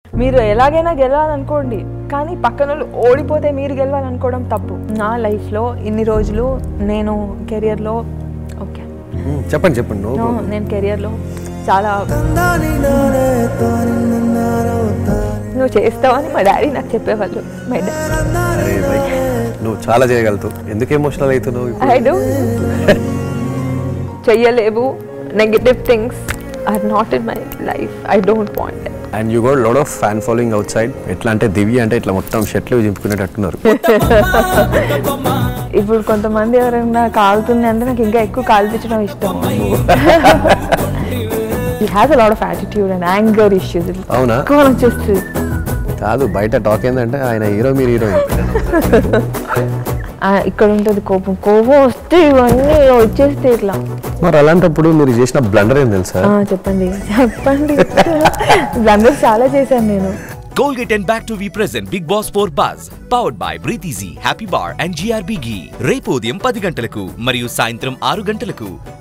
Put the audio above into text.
మీరు ఎలాగైనా గెలవాలనుకోండి కానీ పక్కన వాళ్ళు ఓడిపోతే మీరు గెలవాలనుకోవడం తప్పు నా లైఫ్లో ఇన్ని రోజులు నేను కెరియర్లో ఓకే మ్మ్, చెప్పండి చెప్పండి నో No, నేను కెరియర్లో చాలా నువ్వు చేస్తావని మా డాడీ నాకు చెప్పేవాళ్ళు మై డాడీ అరే భయ్, నువ్వు చాలా చేయగలుగుతావు ఎందుకు ఎమోషనల్ అవుతున్నావు ఇప్పుడు? ఐ డూ చెయ్యలేవు negative things are not in my life I don't want and you got lot of fan following outside ఎట్లా అంటే దివ్య అంటే ఇట్లా మొత్తం షర్ట్లు చింపుకునేటట్టున్నారు ఇప్పుడు కొంతమంది ఎవరైనా కాలుతుంది అంటే నాకు ఇంకా ఎక్కువ కాల్పించడం ఇష్టం ఈ has a lot of attitude and anger issues అవునా ఎక్కువ వచ్చేస్తుంది కాదు బయట టాక్ ఏంటంటే ఆయన హీరో మీరు హీరోయిన్ ఆ, ఇక్కడ ఉంటుంది కోపం కోపం వస్తే ఇవన్నీ వచ్చేస్తే ఇట్లా మరి అలాంటప్పుడు మీరు చేసిన బ్లండర్ ఏం తెలుసా ఆ, చెప్పండి చెప్పండి అందరూ చాలా చేశాను నేను Colgate and Back to V present Big Boss 4 Buzz. Powered by Breathe Easy, Happy Bar and GRB Ghee. రేపు ఉదయం పది గంటలకు మరియు సాయంత్రం ఆరు గంటలకు